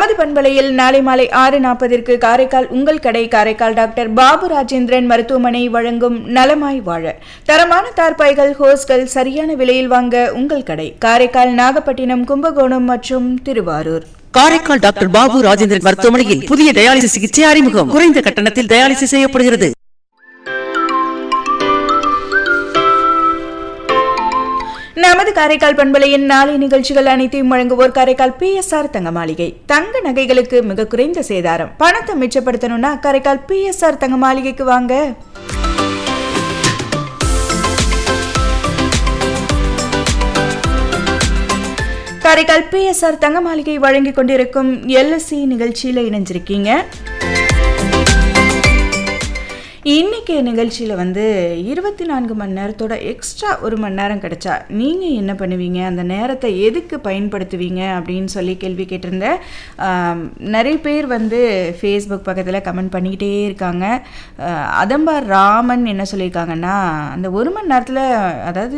நமது பண்பலையில் நாளை மாலை ஆறு நாற்பதிற்கு காரைக்கால் உங்கள் கடை காரைக்கால் டாக்டர் பாபு ராஜேந்திரன் மருத்துவமனை வழங்கும் நலமாய் வாழ தரமான தார்பாய்கள் ஹோஸ்கள் சரியான விலையில் வாங்க உங்கள் கடை காரைக்கால் நாகப்பட்டினம் கும்பகோணம் மற்றும் திருவாரூர் காரைக்கால் டாக்டர் பாபு ராஜேந்திரன் மருத்துவமனையில் புதிய டயாலிசிஸ் சிகிச்சை அறிமுகம் குறைந்த கட்டணத்தில் டயாலிசிஸ் செய்யப்படுகிறது நமது காரைக்கால் பண்பலையின் நாளை நிகழ்ச்சிகள் அனைத்தையும் வழங்குவோர் காரைக்கால் பிஎஸ்ஆர் தங்க மாளிகை தங்க நகைகளுக்கு மிக குறைந்த சேதாரம் பணத்தை மிச்சப்படுத்தணும்னா காரைக்கால் பிஎஸ்ஆர் தங்க மாளிகைக்கு வாங்க காரைக்கால் பிஎஸ்ஆர் தங்க மாளிகை வழங்கி கொண்டிருக்கும் எல்எஸ்சி நிகழ்ச்சியில் இணைஞ்சிருக்கீங்க இன்னைக்கு நிகழ்ச்சியில் வந்து இருபத்தி நான்கு மணி நேரத்தோட எக்ஸ்ட்ரா ஒரு மணி நேரம் கிடைச்சா நீங்கள் என்ன பண்ணுவீங்க அந்த நேரத்தை எதுக்கு பயன்படுத்துவீங்க அப்படின்னு சொல்லி கேள்வி கேட்டிருந்தேன் ஆம், நிறைய பேர் வந்து ஃபேஸ்புக் பக்கத்தில் கமெண்ட் பண்ணிக்கிட்டே இருக்காங்க அஹ், அதம்பார் ராமன் என்ன சொல்லியிருக்காங்கன்னா அந்த ஒரு மணி நேரத்தில் அதாவது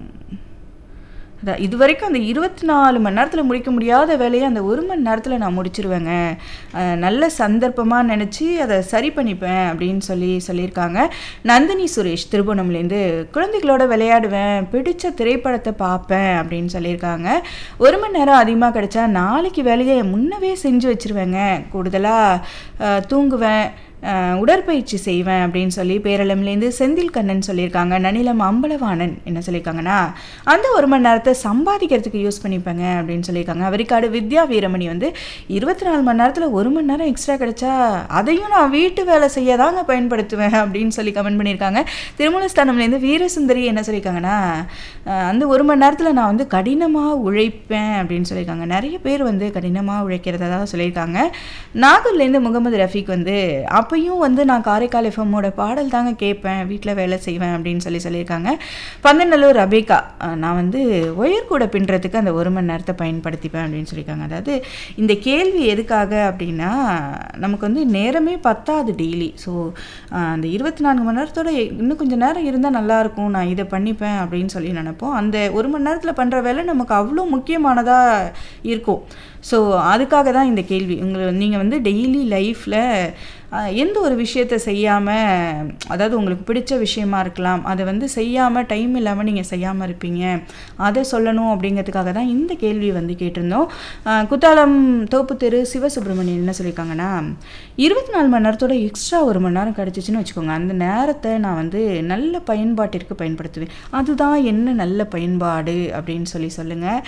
அதான் இது வரைக்கும் அந்த இருபத்தி நாலு மணி நேரத்தில் முடிக்க முடியாத வேலையை அந்த ஒரு மணி நேரத்தில் நான் முடிச்சிருவேங்க அஹ் நல்ல சந்தர்ப்பமாக நினச்சி அதை சரி பண்ணிப்பேன் அப்படின்னு சொல்லி சொல்லியிருக்காங்க நந்தினி சுரேஷ் திருபுவனம்லேருந்து குழந்தைகளோட விளையாடுவேன் பிடிச்ச திரைப்படத்தை பார்ப்பேன் அப்படின்னு சொல்லியிருக்காங்க ஒரு மணி நேரம் அதிகமாக கிடைச்சா நாளைக்கு வேலையை முன்னவே செஞ்சு வச்சிருவேங்க கூடுதலாக தூங்குவேன் அஹ் உடற்பயிற்சி செய்வேன் அப்படின்னு சொல்லி பேரளம்லேருந்து செந்தில் கண்ணன் சொல்லியிருக்காங்க நனிலம் அம்பலவாணன் என்ன சொல்லியிருக்காங்கன்னா அந்த ஒரு மணி நேரத்தை சம்பாதிக்கிறதுக்கு யூஸ் பண்ணிப்பேங்க அப்படின்னு சொல்லியிருக்காங்க அவரிக்காடு வித்யா வீரமணி வந்து இருபத்தி நாலு மணி நேரத்தில் ஒரு மணி நேரம் எக்ஸ்ட்ரா கிடைச்சா அதையும் நான் வீட்டு வேலை செய்ய தாங்க பயன்படுத்துவேன் அப்படின்னு சொல்லி கமெண்ட் பண்ணியிருக்காங்க திருமலஸ்தானம்லேருந்து வீரசுந்தரி என்ன சொல்லியிருக்காங்கன்னா அஹ் அந்த ஒரு மணி நேரத்தில் நான் வந்து கடினமாக உழைப்பேன் அப்படின்னு சொல்லியிருக்காங்க நிறைய பேர் வந்து கடினமாக உழைக்கிறதா தான் சொல்லியிருக்காங்க நாகூர்லேருந்து முகமது ரஃபீக் வந்து அப்பயும் வந்து நான் காரைக்கால் எஃப்எம்மோட பாடல் தாங்க கேட்பேன் வீட்டில் வேலை செய்வேன் அப்படின்னு சொல்லி சொல்லியிருக்காங்க பந்தநல்லூர் ரபேகா அஹ் நான் வந்து ஒயர் கூட பின்னுறதுக்கு அந்த ஒரு மணி நேரத்தை பயன்படுத்திப்பேன் அப்படின்னு சொல்லியிருக்காங்க அதாவது இந்த கேள்வி எதுக்காக அப்படின்னா நமக்கு வந்து நேரமே பத்தாது டெய்லி ஸோ அந்த இருபத்தி நான்கு மணி நேரத்தோட இன்னும் கொஞ்சம் நேரம் இருந்தால் நல்லாயிருக்கும் நான் இதை பண்ணிப்பேன் அப்படின்னு சொல்லி நினைப்போம் அந்த ஒரு மணி நேரத்தில் பண்ணுற வேலை நமக்கு அவ்வளோ முக்கியமானதாக இருக்கும் ஸோ அதுக்காக தான் இந்த கேள்வி உங்களை நீங்கள் வந்து டெய்லி லைஃப்பில் எந்த ஒரு விஷயத்தை செய்யாமல் அதாவது உங்களுக்கு பிடிச்ச விஷயமா இருக்கலாம் அதை வந்து செய்யாமல் டைம் இல்லாமல் நீங்கள் செய்யாமல் இருப்பீங்க அதை சொல்லணும் அப்படிங்கிறதுக்காக தான் இந்த கேள்வி வந்து கேட்டிருந்தோம் அஹ் குத்தாலம் தோப்பு தெரு சிவசுப்ரமணியன் என்ன சொல்லியிருக்காங்கன்னா இருபத்தி நாலு மணி நேரத்தோட எக்ஸ்ட்ரா ஒரு மணி நேரம் கிடச்சிச்சின்னு வச்சுக்கோங்க அந்த நேரத்தை நான் வந்து நல்ல பயன்பாட்டிற்கு பயன்படுத்துவேன் அதுதான் என்ன நல்ல பயன்பாடு அப்படின்னு சொல்லி சொல்லுங்கள்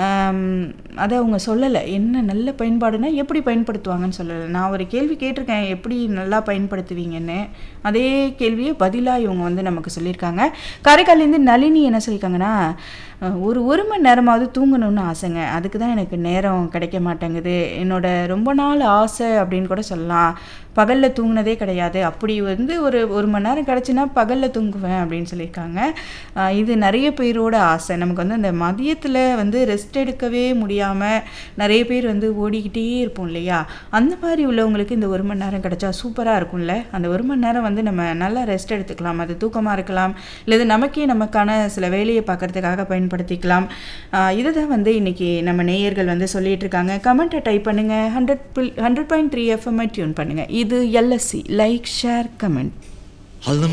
அதை அவங்க சொல்லலை என்ன நல்ல பயன்பாடுனா எப்படி பயன்படுத்துவாங்கன்னு சொல்லலை நான் ஒரு கேள்வி கேட்டிருக்கேன் எப்படி நல்லா பயன்படுத்துவீங்கன்னு அதே கேள்வியை பதிலாக இவங்க வந்து நமக்கு சொல்லியிருக்காங்க காரைக்கால்லேருந்து நளினி என்ன சொல்லியிருக்காங்கன்னா அஹ், ஒரு ஒரு மணி நேரமாவது தூங்கணும்னு ஆசைங்க அதுக்கு தான் எனக்கு நேரம் கிடைக்க மாட்டேங்குது என்னோட ரொம்ப நாள் ஆசை அப்படின்னு கூட சொல்லலாம் பகலில் தூங்கினதே கிடையாது அப்படி வந்து ஒரு ஒரு மணி நேரம் கிடச்சுன்னா பகலில் தூங்குவேன் அப்படின்னு சொல்லியிருக்காங்க அஹ், இது நிறைய பேரோட ஆசை நமக்கு வந்து அந்த மதியத்தில் வந்து ரெஸ்ட் எடுக்கவே முடியாமல் நிறைய பேர் வந்து ஓடிக்கிட்டே இருப்போம் இல்லையா அந்த மாதிரி உள்ளவங்களுக்கு இந்த ஒரு மணி நேரம் கிடைச்சா சூப்பராக இருக்கும்ல அந்த ஒரு மணி நேரம் வந்து நம்ம நல்லா ரெஸ்ட் எடுத்துக்கலாம் அது தூக்கமாக இருக்கலாம் இல்லை நமக்கே நமக்கான சில வேலையை பார்க்கறதுக்காக பயன்படுத்திக்கலாம் ஆஹ் இதுதான் வந்து இன்னைக்கு நம்ம நேயர்கள் வந்து சொல்லிட்டு இருக்காங்க கமெண்ட்டை டைப் பண்ணுங்க ஹண்ட்ரட் ஹண்ட்ரட் பாயிண்ட் த்ரீ எஃப்எம்ஐ டியூன் பண்ணுங்க இது எல்எஸ்சி லைக் ஷேர் கமெண்ட்